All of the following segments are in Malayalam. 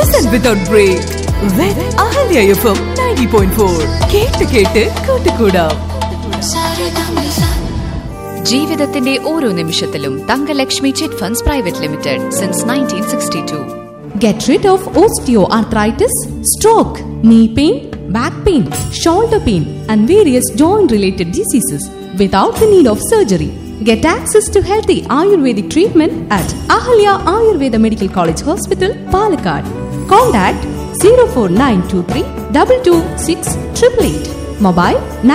Listen without break with Ahalya FM 90.4. കേട്ട് കേട്ട് കൂട്ടുകൂടാം ജീവിതത്തിന്റെ ഓരോ നിമിഷത്തിലും Thangalakshmi chit funds private limited since nineteen sixty two Get rid of osteoarthritis, stroke, knee pain, back pain, shoulder pain, and various joint related diseases without the need of surgery. Get access to healthy Ayurvedic treatment at Ahalya Ayurveda Medical College Hospital, Palakkad. Contact 04923 226 888. Mobile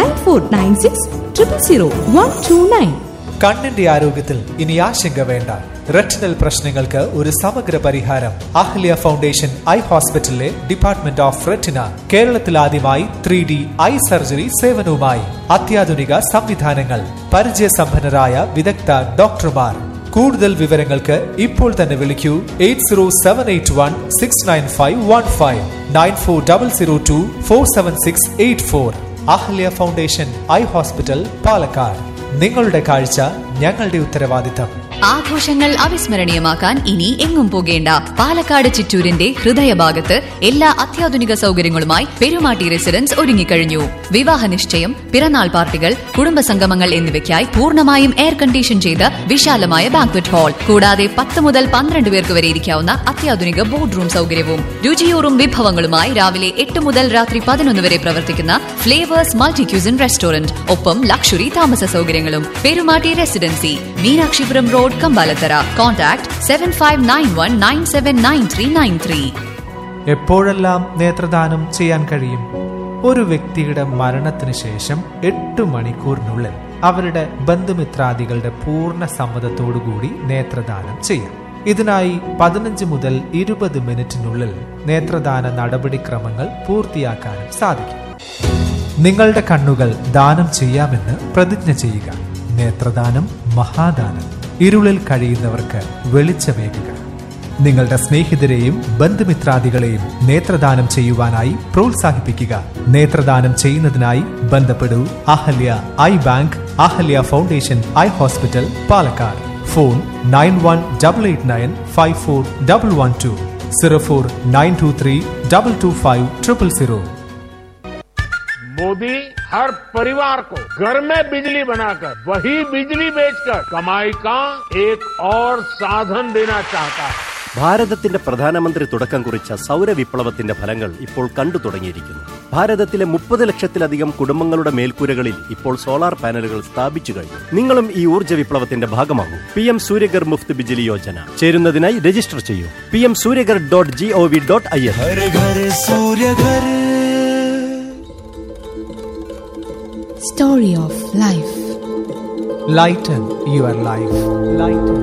9496 000 129. കണ്ണിന്റെ ആരോഗ്യത്തിൽ ഇനി ആശങ്ക വേണ്ട റെറ്റിനൽ പ്രശ്നങ്ങൾക്ക് ഒരു സമഗ്ര പരിഹാരം അഹ്ല്യ ഫൗണ്ടേഷൻ ഐ ഹോസ്പിറ്റലിലെ ഡിപ്പാർട്ട്മെന്റ് ഓഫ് റെറ്റിന കേരളത്തിൽ ആദ്യമായി ത്രീ ഡി ഐ സർജറി സേവനവുമായി അത്യാധുനിക സംവിധാനങ്ങൾ പരിചയസമ്പന്നരായ വിദഗ്ധ ഡോക്ടർമാർ കൂടുതൽ വിവരങ്ങൾക്ക് ഇപ്പോൾ തന്നെ വിളിക്കൂ eight zero seven eight one six nine five one five nine four double zero two four seven six eight four Ahalya foundation eye hospital Palakkad നിങ്ങളുടെ കാഴ്ച ഞങ്ങളുടെ ഉത്തരവാദിത്തം ആഘോഷങ്ങൾ അവിസ്മരണീയമാക്കാൻ ഇനി എങ്ങും പോകേണ്ട പാലക്കാട് ചിറ്റൂരിന്റെ ഹൃദയഭാഗത്ത് എല്ലാ അത്യാധുനിക സൗകര്യങ്ങളുമായി പെരുമാട്ടി റെസിഡൻസ് ഒരുങ്ങിക്കഴിഞ്ഞു വിവാഹ നിശ്ചയം പിറന്നാൾ പാർട്ടികൾ കുടുംബസംഗമങ്ങൾ എന്നിവയ്ക്കായി പൂർണ്ണമായും എയർ കണ്ടീഷൻ ചെയ്ത വിശാലമായ ബാങ്ക്വറ്റ് ഹാൾ കൂടാതെ പത്ത് മുതൽ പന്ത്രണ്ട് പേർക്ക് വരെ ഇരിക്കാവുന്ന അത്യാധുനിക ബോർഡ് റൂം സൗകര്യവും രുചിയൂറും വിഭവങ്ങളുമായി രാവിലെ എട്ട് മുതൽ രാത്രി പതിനൊന്ന് വരെ പ്രവർത്തിക്കുന്ന ഫ്ലേവേഴ്സ് മൾട്ടി ക്യൂസിൻ റെസ്റ്റോറന്റ് ഒപ്പം ലക്ഷറി താമസ സൗകര്യങ്ങളും Perumatty residency Meenakshipuram road Kambalathara contact seven five nine one nine seven nine three nine three എപ്പോഴെല്ലാം നേത്രദാനം ചെയ്യാൻ കഴിയും ഒരു വ്യക്തിയുടെ മരണത്തിന് ശേഷം എട്ട് മണിക്കൂറിനുള്ളിൽ അവരുടെ ബന്ധുമിത്രാദികളുടെ പൂർണ്ണ സമ്മതത്തോടുകൂടി നേത്രദാനം ചെയ്യാം ഇതിനായി പതിനഞ്ച് മുതൽ ഇരുപത് മിനിറ്റിനുള്ളിൽ നേത്രദാന നടപടിക്രമങ്ങൾ പൂർത്തിയാക്കാനും സാധിക്കും നിങ്ങളുടെ കണ്ണുകൾ ദാനം ചെയ്യാമെന്ന് പ്രതിജ്ഞ ചെയ്യുക നേത്രദാനം മഹാദാനം ഇരുളിൽ കഴിയുന്നവർക്ക് വെളിച്ചമേകുക നിങ്ങളുടെ സ്നേഹിതരെയും ബന്ധുമിത്രാദികളെയും നേത്രദാനം ചെയ്യുവാനായി പ്രോത്സാഹിപ്പിക്കുക നേത്രദാനം ചെയ്യുന്നതിനായി ബന്ധപ്പെടൂ Ahalya eye bank Ahalya foundation eye hospital Palakkad phone nine one double eight nine five four double one two zero four nine two three double two five triple zero Modi हर परिवार को घर में बिजली बनाकर वही बिजली बेचकर कमाई का एक और साधन देना चाहता है ഭാരതത്തിന്റെ പ്രധാനമന്ത്രി തുടക്കം കുറിച്ച സൗരവിപ്ലവത്തിന്റെ ഫലങ്ങൾ ഇപ്പോൾ കണ്ടു തുടങ്ങിയിരിക്കുന്നു ഭാരതത്തിലെ മുപ്പത് ലക്ഷത്തിലധികം കുടുംബങ്ങളുടെ മേൽക്കൂരകളിൽ ഇപ്പോൾ സോളാർ പാനലുകൾ സ്ഥാപിച്ചു കഴിഞ്ഞു നിങ്ങളും ഈ ഊർജ്ജ വിപ്ലവത്തിന്റെ ഭാഗമാകൂ പി എം സൂര്യഗർ മുഫ്ത് ബിജിലി യോജന ചേരുന്നതിനായി രജിസ്റ്റർ ചെയ്യൂ P M Surya Ghar dot G O V dot I N Story of Life. Lighten your life lighten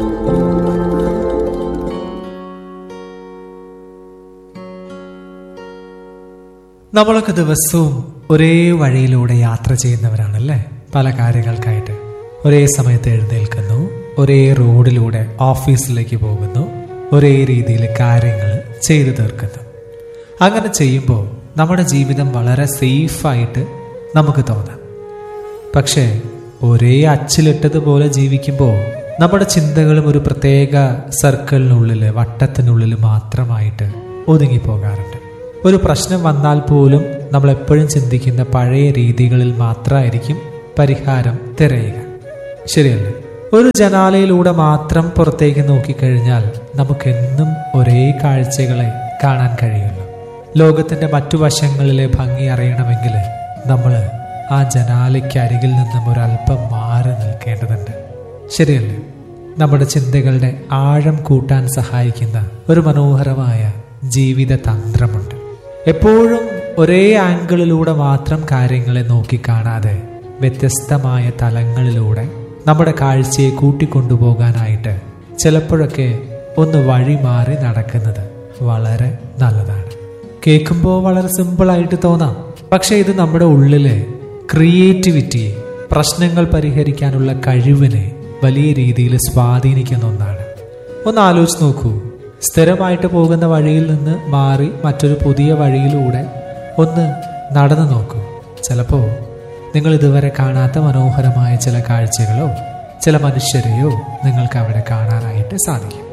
നമ്മളൊക്കെ ദിവസവും ഒരേ വഴിയിലൂടെ യാത്ര ചെയ്യുന്നവരാണല്ലേ പല കാര്യങ്ങൾക്കായിട്ട് ഒരേ സമയത്ത് എഴുന്നേൽക്കുന്നു ഒരേ റോഡിലൂടെ ഓഫീസിലേക്ക് പോകുന്നു ഒരേ രീതിയിൽ കാര്യങ്ങൾ ചെയ്തു തീർക്കുന്നു അങ്ങനെ ചെയ്യുമ്പോൾ നമ്മുടെ ജീവിതം വളരെ സേഫായിട്ട് നമുക്ക് തോന്നാം പക്ഷേ ഒരേ അച്ചിലിട്ടതുപോലെ ജീവിക്കുമ്പോൾ നമ്മുടെ ചിന്തകളും ഒരു പ്രത്യേക സർക്കിളിനുള്ളിൽ വട്ടത്തിനുള്ളിൽ മാത്രമായിട്ട് ഒതുങ്ങിപ്പോകാറുണ്ട് ഒരു പ്രശ്നം വന്നാൽ പോലും നമ്മൾ എപ്പോഴും ചിന്തിക്കുന്ന പഴയ രീതികളിൽ മാത്രമായിരിക്കും പരിഹാരം തിരയുക ശരിയല്ലേ ഒരു ജനാലയിലൂടെ മാത്രം പുറത്തേക്ക് നോക്കിക്കഴിഞ്ഞാൽ നമുക്കെന്നും ഒരേ കാഴ്ചകളെ കാണാൻ കഴിയുള്ളൂ ലോകത്തിന്റെ മറ്റു വശങ്ങളിലെ ഭംഗി അറിയണമെങ്കിൽ നമ്മൾ ആ ജനാലയ്ക്ക് അരികിൽ നിന്നും ഒരല്പം മാറി നിൽക്കേണ്ടതുണ്ട് ശരിയല്ലേ നമ്മുടെ ചിന്തകളുടെ ആഴം കൂട്ടാൻ സഹായിക്കുന്ന ഒരു മനോഹരമായ ജീവിത തന്ത്രമുണ്ട് എപ്പോഴും ഒരേ ആംഗിളിലൂടെ മാത്രം കാര്യങ്ങളെ നോക്കിക്കാണാതെ വ്യത്യസ്തമായ തലങ്ങളിലൂടെ നമ്മുടെ കാഴ്ചയെ കൂട്ടിക്കൊണ്ടുപോകാനായിട്ട് ചിലപ്പോഴൊക്കെ ഒന്ന് വഴി മാറി നടക്കുന്നത് വളരെ നല്ലതാണ് കേൾക്കുമ്പോൾ വളരെ സിമ്പിളായിട്ട് തോന്നാം പക്ഷെ ഇത് നമ്മുടെ ഉള്ളിലെ ക്രിയേറ്റിവിറ്റിയെ പ്രശ്നങ്ങൾ പരിഹരിക്കാനുള്ള കഴിവിനെ വലിയ രീതിയിൽ സ്വാധീനിക്കുന്ന ഒന്നാണ് ഒന്ന് ആലോചിച്ച് നോക്കൂ സ്ഥിരമായിട്ട് പോകുന്ന വഴിയിൽ നിന്ന് മാറി മറ്റൊരു പുതിയ വഴിയിലൂടെ ഒന്ന് നടന്നു നോക്കൂ ചിലപ്പോൾ നിങ്ങൾ ഇതുവരെ കാണാത്ത മനോഹരമായ ചില കാഴ്ചകളോ ചില മനുഷ്യരെയോ നിങ്ങൾക്ക് അവിടെ കാണാനായിട്ട് സാധിക്കും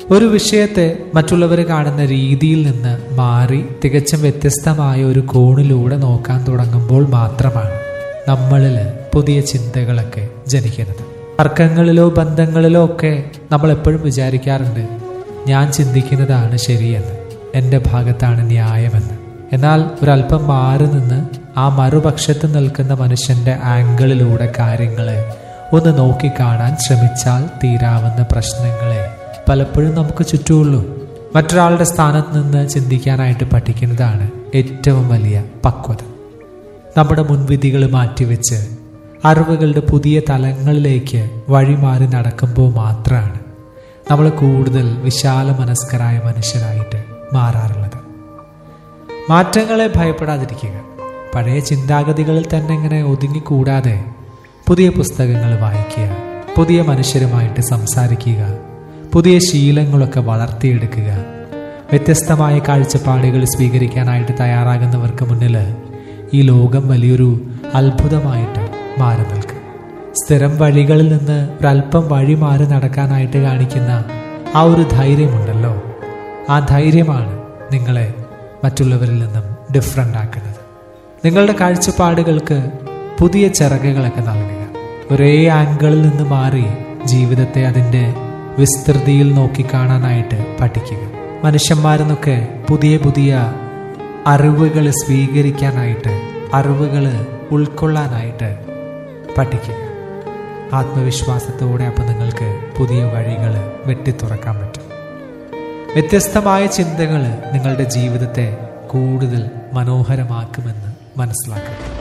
ഒരു വിഷയത്തെ മറ്റുള്ളവർ കാണുന്ന രീതിയിൽ നിന്ന് മാറി തികച്ചും വ്യത്യസ്തമായ ഒരു കോണിലൂടെ നോക്കാൻ തുടങ്ങുമ്പോൾ മാത്രമാണ് നമ്മളിൽ പുതിയ ചിന്തകളൊക്കെ ജനിക്കുന്നത് തർക്കങ്ങളിലോ ബന്ധങ്ങളിലോ ഒക്കെ നമ്മൾ എപ്പോഴും വിചാരിക്കാറുണ്ട് ഞാൻ ചിന്തിക്കുന്നതാണ് ശരിയെന്ന് എൻ്റെ ഭാഗത്താണ് ന്യായമെന്ന് എന്നാൽ ഒരല്പം മാറി നിന്ന് ആ മറുപക്ഷത്ത് നിൽക്കുന്ന മനുഷ്യന്റെ ആംഗിളിലൂടെ കാര്യങ്ങളെ ഒന്ന് നോക്കിക്കാണാൻ ശ്രമിച്ചാൽ തീരാവുന്ന പ്രശ്നങ്ങളെ പലപ്പോഴും നമുക്ക് ചുറ്റുമുള്ളൂ മറ്റൊരാളുടെ സ്ഥാനത്ത് നിന്ന് ചിന്തിക്കാനായിട്ട് പഠിക്കുന്നതാണ് ഏറ്റവും വലിയ പക്വത നമ്മുടെ മുൻവിധികൾ മാറ്റിവെച്ച് അറിവുകളുടെ പുതിയ തലങ്ങളിലേക്ക് വഴിമാറി നടക്കുമ്പോൾ മാത്രമാണ് നമ്മൾ കൂടുതൽ വിശാല മനസ്കരായ മനുഷ്യരായിട്ട് മാറാറുള്ളത് മാറ്റങ്ങളെ ഭയപ്പെടാതിരിക്കുക പഴയ ചിന്താഗതികളിൽ തന്നെ ഇങ്ങനെ ഒതുങ്ങിക്കൂടാതെ പുതിയ പുസ്തകങ്ങൾ വായിക്കുക പുതിയ മനുഷ്യരുമായിട്ട് സംസാരിക്കുക പുതിയ ശീലങ്ങളൊക്കെ വളർത്തിയെടുക്കുക വ്യത്യസ്തമായ കാഴ്ചപ്പാടുകൾ സ്വീകരിക്കാനായിട്ട് തയ്യാറാകുന്നവർക്ക് മുന്നിൽ ഈ ലോകം വലിയൊരു അത്ഭുതമായിട്ട് മാറി നിൽക്കും സ്ഥിരം വഴികളിൽ നിന്ന് ഒരല്പം വഴി മാറി നടക്കാനായിട്ട് കാണിക്കുന്ന ആ ഒരു ധൈര്യമുണ്ടല്ലോ ആ ധൈര്യമാണ് നിങ്ങളെ മറ്റുള്ളവരിൽ നിന്നും ഡിഫറെൻ്റ് ആക്കുന്നത് നിങ്ങളുടെ കാഴ്ചപ്പാടുകൾക്ക് പുതിയ ചിറകുകളൊക്കെ നൽകുക ഒരേ ആംഗിളിൽ നിന്ന് മാറി ജീവിതത്തെ അതിൻ്റെ വിസ്തൃതിയിൽ നോക്കിക്കാണാനായിട്ട് പഠിക്കുക മനുഷ്യന്മാരെന്നൊക്കെ പുതിയ പുതിയ അറിവുകൾ സ്വീകരിക്കാനായിട്ട് അറിവുകൾ ഉൾക്കൊള്ളാനായിട്ട് പഠിക്കുക ആത്മവിശ്വാസത്തോടെ അപ്പം നിങ്ങൾക്ക് പുതിയ വഴികൾ വെട്ടിത്തുറക്കാൻ പറ്റും വ്യത്യസ്തമായ ചിന്തകൾ നിങ്ങളുടെ ജീവിതത്തെ കൂടുതൽ മനോഹരമാക്കുമെന്ന് മനസ്സിലാക്കുക